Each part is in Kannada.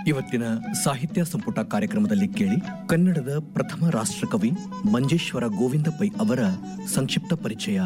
ಇವತ್ತಿನ ಸಾಹಿತ್ಯ ಸಂಪುಟ ಕಾರ್ಯಕ್ರಮದಲ್ಲಿ ಕೇಳಿ ಕನ್ನಡದ ಪ್ರಥಮ ರಾಷ್ಟ್ರಕವಿ ಮಂಜೇಶ್ವರ ಗೋವಿಂದ ಪೈ ಅವರ ಸಂಕ್ಷಿಪ್ತ ಪರಿಚಯ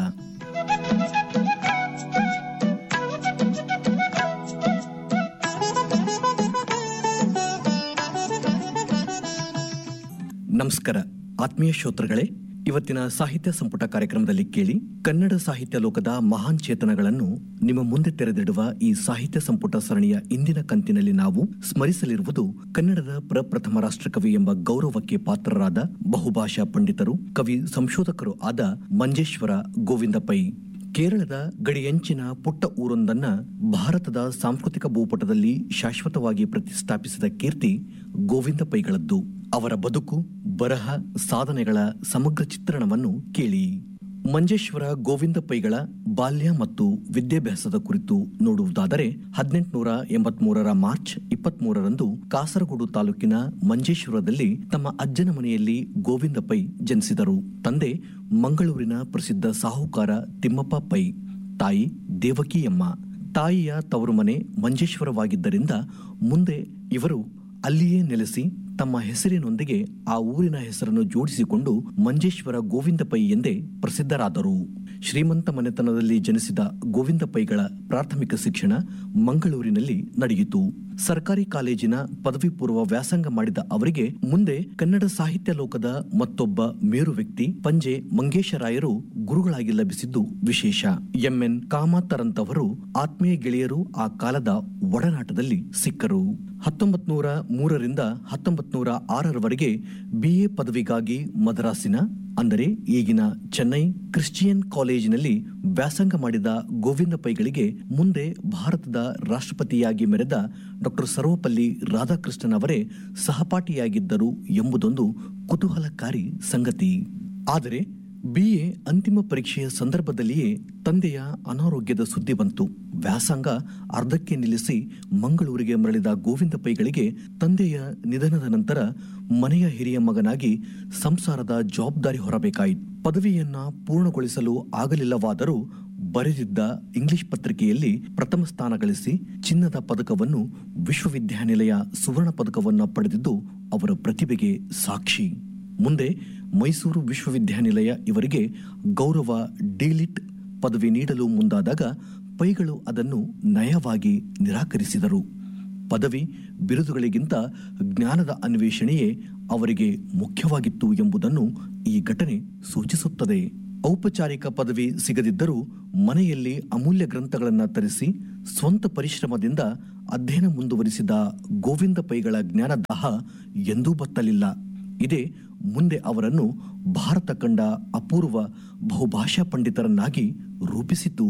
ನಮಸ್ಕಾರ ಆತ್ಮೀಯ ಶ್ರೋತೃಗಳೇ ಇವತ್ತಿನ ಸಾಹಿತ್ಯ ಸಂಪುಟ ಕಾರ್ಯಕ್ರಮದಲ್ಲಿ ಕೇಳಿ ಕನ್ನಡ ಸಾಹಿತ್ಯ ಲೋಕದ ಮಹಾನ್ ಚೇತನಗಳನ್ನು ನಿಮ್ಮ ಮುಂದೆ ತೆರೆದಿಡುವ ಈ ಸಾಹಿತ್ಯ ಸಂಪುಟ ಸರಣಿಯ ಇಂದಿನ ಕಂತಿನಲ್ಲಿ ನಾವು ಸ್ಮರಿಸಲಿರುವುದು ಕನ್ನಡದ ಪ್ರಪ್ರಥಮ ರಾಷ್ಟ್ರಕವಿ ಎಂಬ ಗೌರವಕ್ಕೆ ಪಾತ್ರರಾದ ಬಹುಭಾಷಾ ಪಂಡಿತರು ಕವಿ ಸಂಶೋಧಕರು ಆದ ಮಂಜೇಶ್ವರ ಗೋವಿಂದ ಪೈ ಕೇರಳದ ಗಡಿಯಂಚಿನ ಪುಟ್ಟ ಊರೊಂದನ್ನ ಭಾರತದ ಸಾಂಸ್ಕೃತಿಕ ಭೂಪಟದಲ್ಲಿ ಶಾಶ್ವತವಾಗಿ ಪ್ರತಿಷ್ಠಾಪಿಸಿದ ಕೀರ್ತಿ ಗೋವಿಂದ ಪೈಗಳದ್ದು ಅವರ ಬದುಕು ಬರಹ ಸಾಧನೆಗಳ ಸಮಗ್ರ ಚಿತ್ರಣವನ್ನು ಕೇಳಿ ಮಂಜೇಶ್ವರ ಗೋವಿಂದ ಪೈಗಳ ಬಾಲ್ಯ ಮತ್ತು ವಿದ್ಯಾಭ್ಯಾಸದ ಕುರಿತು ನೋಡುವುದಾದರೆ ಹದಿನೆಂಟುನೂರ ಎಂಬತ್ಮೂರರ ಮಾರ್ಚ್ ಇಪ್ಪತ್ಮೂರರಂದು ಕಾಸರಗೋಡು ತಾಲೂಕಿನ ಮಂಜೇಶ್ವರದಲ್ಲಿ ತಮ್ಮ ಅಜ್ಜನ ಮನೆಯಲ್ಲಿ ಗೋವಿಂದ ಪೈ ಜನಿಸಿದರು ತಂದೆ ಮಂಗಳೂರಿನ ಪ್ರಸಿದ್ಧ ಸಾಹುಕಾರ ತಿಮ್ಮಪ್ಪ ಪೈ ತಾಯಿ ದೇವಕಿಯಮ್ಮ ತಾಯಿಯ ತವರು ಮನೆ ಮಂಜೇಶ್ವರವಾಗಿದ್ದರಿಂದ ಮುಂದೆ ಇವರು ಅಲ್ಲಿಯೇ ನೆಲೆಸಿ ತಮ್ಮ ಹೆಸರಿನೊಂದಿಗೆ ಆ ಊರಿನ ಹೆಸರನ್ನು ಜೋಡಿಸಿಕೊಂಡು ಮಂಜೇಶ್ವರ ಗೋವಿಂದ ಪೈ ಎಂದೇ ಪ್ರಸಿದ್ಧರಾದರು ಶ್ರೀಮಂತ ಮನೆತನದಲ್ಲಿ ಜನಿಸಿದ ಗೋವಿಂದ ಪೈಗಳ ಪ್ರಾಥಮಿಕ ಶಿಕ್ಷಣ ಮಂಗಳೂರಿನಲ್ಲಿ ನಡೆಯಿತು ಸರ್ಕಾರಿ ಕಾಲೇಜಿನ ಪದವಿ ಪೂರ್ವ ವ್ಯಾಸಂಗ ಮಾಡಿದ ಅವರಿಗೆ ಮುಂದೆ ಕನ್ನಡ ಸಾಹಿತ್ಯ ಲೋಕದ ಮತ್ತೊಬ್ಬ ಮೇರು ವ್ಯಕ್ತಿ ಪಂಜೆ ಮಂಗೇಶರಾಯರು ಗುರುಗಳಾಗಿ ಲಭಿಸಿದ್ದು ವಿಶೇಷ ಎಂಎನ್ ಕಾಮಾತರಂತವರು ಆತ್ಮೀಯ ಗೆಳೆಯರು ಆ ಕಾಲದ ಒಡನಾಟದಲ್ಲಿ ಸಿಕ್ಕರು ಹತ್ತೊಂಬತ್ ನೂರ ಮೂರರಿಂದ ಹತ್ತೊಂಬತ್ ನೂರ ಆರರವರೆಗೆ ಬಿಎ ಪದವಿಗಾಗಿ ಮದ್ರಾಸಿನ ಅಂದರೆ ಈಗಿನ ಚೆನ್ನೈ ಕ್ರಿಶ್ಚಿಯನ್ ಕಾಲೇಜಿನಲ್ಲಿ ವ್ಯಾಸಂಗ ಮಾಡಿದ ಗೋವಿಂದ ಪೈಗಳಿಗೆ ಮುಂದೆ ಭಾರತದ ರಾಷ್ಟ್ರಪತಿಯಾಗಿ ಮೆರೆದ ಡಾಕ್ಟರ್ ಸರ್ವಪಲ್ಲಿ ರಾಧಾಕೃಷ್ಣನ್ ಅವರೇ ಸಹಪಾಠಿಯಾಗಿದ್ದರು ಎಂಬುದೊಂದು ಕುತೂಹಲಕಾರಿ ಸಂಗತಿ ಆದರೆ ಬಿಎ ಅಂತಿಮ ಪರೀಕ್ಷೆಯ ಸಂದರ್ಭದಲ್ಲಿಯೇ ತಂದೆಯ ಅನಾರೋಗ್ಯದ ಸುದ್ದಿ ಬಂತು ವ್ಯಾಸಂಗ ಅರ್ಧಕ್ಕೆ ನಿಲ್ಲಿಸಿ ಮಂಗಳೂರಿಗೆ ಮರಳಿದ ಗೋವಿಂದ ಪೈಗಳಿಗೆ ತಂದೆಯ ನಿಧನದ ನಂತರ ಮನೆಯ ಹಿರಿಯ ಮಗನಾಗಿ ಸಂಸಾರದ ಜವಾಬ್ದಾರಿ ಹೊರಬೇಕಾಯಿತು ಪದವಿಯನ್ನ ಪೂರ್ಣಗೊಳಿಸಲು ಆಗಲಿಲ್ಲವಾದರೂ ಬರೆದಿದ್ದ ಇಂಗ್ಲಿಷ್ ಪತ್ರಿಕೆಯಲ್ಲಿ ಪ್ರಥಮ ಸ್ಥಾನ ಗಳಿಸಿ ಚಿನ್ನದ ಪದಕವನ್ನು ವಿಶ್ವವಿದ್ಯಾನಿಲಯ ಸುವರ್ಣ ಪದಕವನ್ನು ಪಡೆದಿದ್ದು ಅವರ ಪ್ರತಿಭೆಗೆ ಸಾಕ್ಷಿ ಮುಂದೆ ಮೈಸೂರು ವಿಶ್ವವಿದ್ಯಾನಿಲಯ ಇವರಿಗೆ ಗೌರವ ಡಿಲಿಟ್ ಪದವಿ ನೀಡಲು ಮುಂದಾದಾಗ ಪೈಗಳು ಅದನ್ನು ನಯವಾಗಿ ನಿರಾಕರಿಸಿದರು ಪದವಿ ಬಿರುದುಗಳಿಗಿಂತ ಜ್ಞಾನದ ಅನ್ವೇಷಣೆಯೇ ಅವರಿಗೆ ಮುಖ್ಯವಾಗಿತ್ತು ಎಂಬುದನ್ನು ಈ ಘಟನೆ ಸೂಚಿಸುತ್ತದೆ ಔಪಚಾರಿಕ ಪದವಿ ಸಿಗದಿದ್ದರೂ ಮನೆಯಲ್ಲಿ ಅಮೂಲ್ಯ ಗ್ರಂಥಗಳನ್ನು ತರಿಸಿ ಸ್ವಂತ ಪರಿಶ್ರಮದಿಂದ ಅಧ್ಯಯನ ಮುಂದುವರಿಸಿದ ಗೋವಿಂದ ಪೈಗಳ ಜ್ಞಾನದಾಹ ಎಂದೂ ಬತ್ತಲಿಲ್ಲ ಇದೇ ಮುಂದೆ ಅವರನ್ನು ಭಾರತ ಕಂಡ ಅಪೂರ್ವ ಬಹುಭಾಷಾ ಪಂಡಿತರನ್ನಾಗಿ ರೂಪಿಸಿತು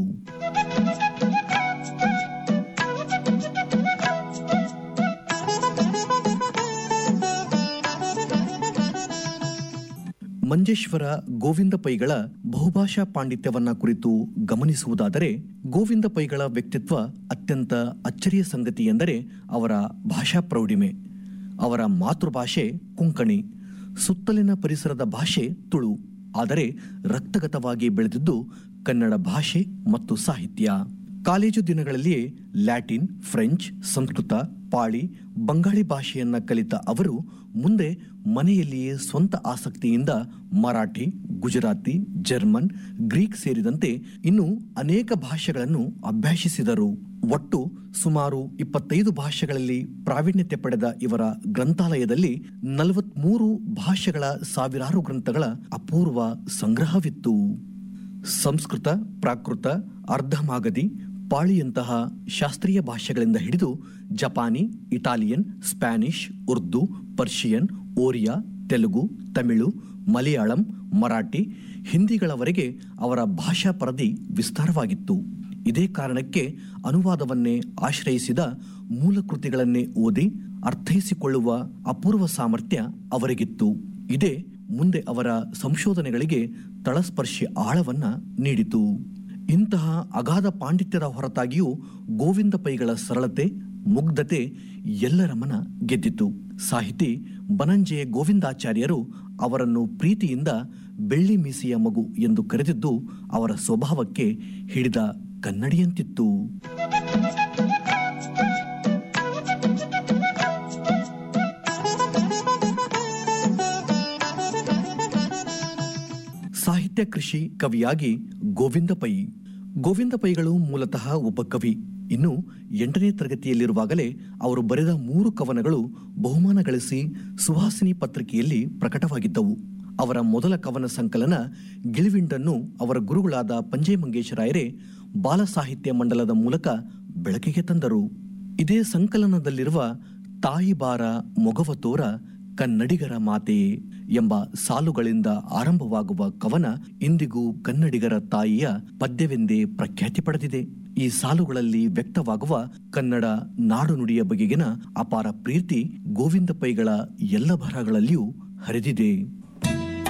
ಮಂಜೇಶ್ವರ ಗೋವಿಂದ ಪೈಗಳ ಬಹುಭಾಷಾ ಪಾಂಡಿತ್ಯವನ್ನ ಕುರಿತು ಗಮನಿಸುವುದಾದರೆ ಗೋವಿಂದ ಪೈಗಳ ವ್ಯಕ್ತಿತ್ವ ಅತ್ಯಂತ ಅಚ್ಚರಿಯ ಸಂಗತಿ ಎಂದರೆ ಅವರ ಭಾಷಾ ಪ್ರೌಢಿಮೆ ಅವರ ಮಾತೃಭಾಷೆ ಕೊಂಕಣಿ ಸುತ್ತಲಿನ ಪರಿಸರದ ಭಾಷೆ ತುಳು ಆದರೆ ರಕ್ತಗತವಾಗಿ ಬೆಳೆದಿದ್ದು ಕನ್ನಡ ಭಾಷೆ ಮತ್ತು ಸಾಹಿತ್ಯ ಕಾಲೇಜು ದಿನಗಳಲ್ಲಿಯೇ ಲ್ಯಾಟಿನ್ ಫ್ರೆಂಚ್ ಸಂಸ್ಕೃತ ಪಾಳಿ ಬಂಗಾಳಿ ಭಾಷೆಯನ್ನ ಕಲಿತ ಅವರು ಮುಂದೆ ಮನೆಯಲ್ಲಿಯೇ ಸ್ವಂತ ಆಸಕ್ತಿಯಿಂದ ಮರಾಠಿ ಗುಜರಾತಿ ಜರ್ಮನ್ ಗ್ರೀಕ್ ಸೇರಿದಂತೆ ಇನ್ನು ಅನೇಕ ಭಾಷೆಗಳನ್ನು ಅಭ್ಯಾಸಿಸಿದರು ಒಟ್ಟು ಸುಮಾರು ಇಪ್ಪತ್ತೈದು ಭಾಷೆಗಳಲ್ಲಿ ಪ್ರಾವೀಣ್ಯತೆ ಪಡೆದ ಇವರ ಗ್ರಂಥಾಲಯದಲ್ಲಿ ನಲವತ್ಮೂರು ಭಾಷೆಗಳ ಸಾವಿರಾರು ಗ್ರಂಥಗಳ ಅಪೂರ್ವ ಸಂಗ್ರಹವಿತ್ತು ಸಂಸ್ಕೃತ ಪ್ರಾಕೃತ ಅರ್ಧಮಾಗದಿ ಪಾಳಿಯಂತಹ ಶಾಸ್ತ್ರೀಯ ಭಾಷೆಗಳಿಂದ ಹಿಡಿದು ಜಪಾನಿ Italian Spanish Urdu Persian Oriya Telugu Tamil Malayalam Marathi ಹಿಂದಿಗಳವರೆಗೆ ಅವರ ಭಾಷಾ ಪರದಿ ವಿಸ್ತಾರವಾಗಿತ್ತು ಇದೇ ಕಾರಣಕ್ಕೆ ಅನುವಾದವನ್ನೇ ಆಶ್ರಯಿಸಿದ ಮೂಲ ಕೃತಿಗಳನ್ನೇ ಓದಿ ಅರ್ಥೈಸಿಕೊಳ್ಳುವ ಅಪೂರ್ವ ಸಾಮರ್ಥ್ಯ ಅವರಿಗಿತ್ತು ಇದೇ ಮುಂದೆ ಅವರ ಸಂಶೋಧನೆಗಳಿಗೆ ತಳಸ್ಪರ್ಶಿ ಆಳವನ್ನ ನೀಡಿತು ಇಂತಹ ಅಗಾಧ ಪಾಂಡಿತ್ಯದ ಹೊರತಾಗಿಯೂ ಗೋವಿಂದ ಪೈಗಳ ಸರಳತೆ ಮುಗ್ಧತೆ ಎಲ್ಲರ ಮನ ಗೆದ್ದಿತು ಸಾಹಿತಿ ಬನಂಜೆ ಗೋವಿಂದಾಚಾರ್ಯರು ಅವರನ್ನು ಪ್ರೀತಿಯಿಂದ ಬೆಳ್ಳಿ ಮೀಸೆಯ ಮಗು ಎಂದು ಕರೆದಿದ್ದು ಅವರ ಸ್ವಭಾವಕ್ಕೆ ಹಿಡಿದ ಕನ್ನಡಿಯಂತಿತ್ತು ಸಾಹಿತ್ಯ ಕೃಷಿ ಕವಿಯಾಗಿ ಗೋವಿಂದ ಪೈ ಗೋವಿಂದ ಪೈಗಳು ಮೂಲತಃ ಒಬ್ಬ ಕವಿ ಇನ್ನು ಎಂಟನೇ ತರಗತಿಯಲ್ಲಿರುವಾಗಲೇ ಅವರು ಬರೆದ ಮೂರು ಕವನಗಳು ಬಹುಮಾನ ಗಳಿಸಿ ಸುಹಾಸಿನಿ ಪತ್ರಿಕೆಯಲ್ಲಿ ಪ್ರಕಟವಾಗಿದ್ದವು ಅವರ ಮೊದಲ ಕವನ ಸಂಕಲನ ಗಿಳಿವಿಂಡನ್ನು ಅವರ ಗುರುಗಳಾದ ಪಂಜೆ ಮಂಗೇಶರಾಯರೇ ಬಾಲ ಸಾಹಿತ್ಯ ಮಂಡಲದ ಮೂಲಕ ಬೆಳಕಿಗೆ ತಂದರು ಇದೇ ಸಂಕಲನದಲ್ಲಿರುವ ತಾಯಿ ಬಾರ ಮೊಗವ ತೋರ ಕನ್ನಡಿಗರ ಮಾತೆಯೇ ಎಂಬ ಸಾಲುಗಳಿಂದ ಆರಂಭವಾಗುವ ಕವನ ಇಂದಿಗೂ ಕನ್ನಡಿಗರ ತಾಯಿಯ ಪದ್ಯವೆಂದೇ ಪ್ರಖ್ಯಾತಿ ಪಡೆದಿದೆ ಈ ಸಾಲುಗಳಲ್ಲಿ ವ್ಯಕ್ತವಾಗುವ ಕನ್ನಡ ನಾಡು ನುಡಿಯ ಬಗೆಗಿನ ಅಪಾರ ಪ್ರೀತಿ ಗೋವಿಂದ ಪೈಗಳ ಎಲ್ಲ ಬರಹಗಳಲ್ಲಿಯೂ ಹರಿದಿದೆ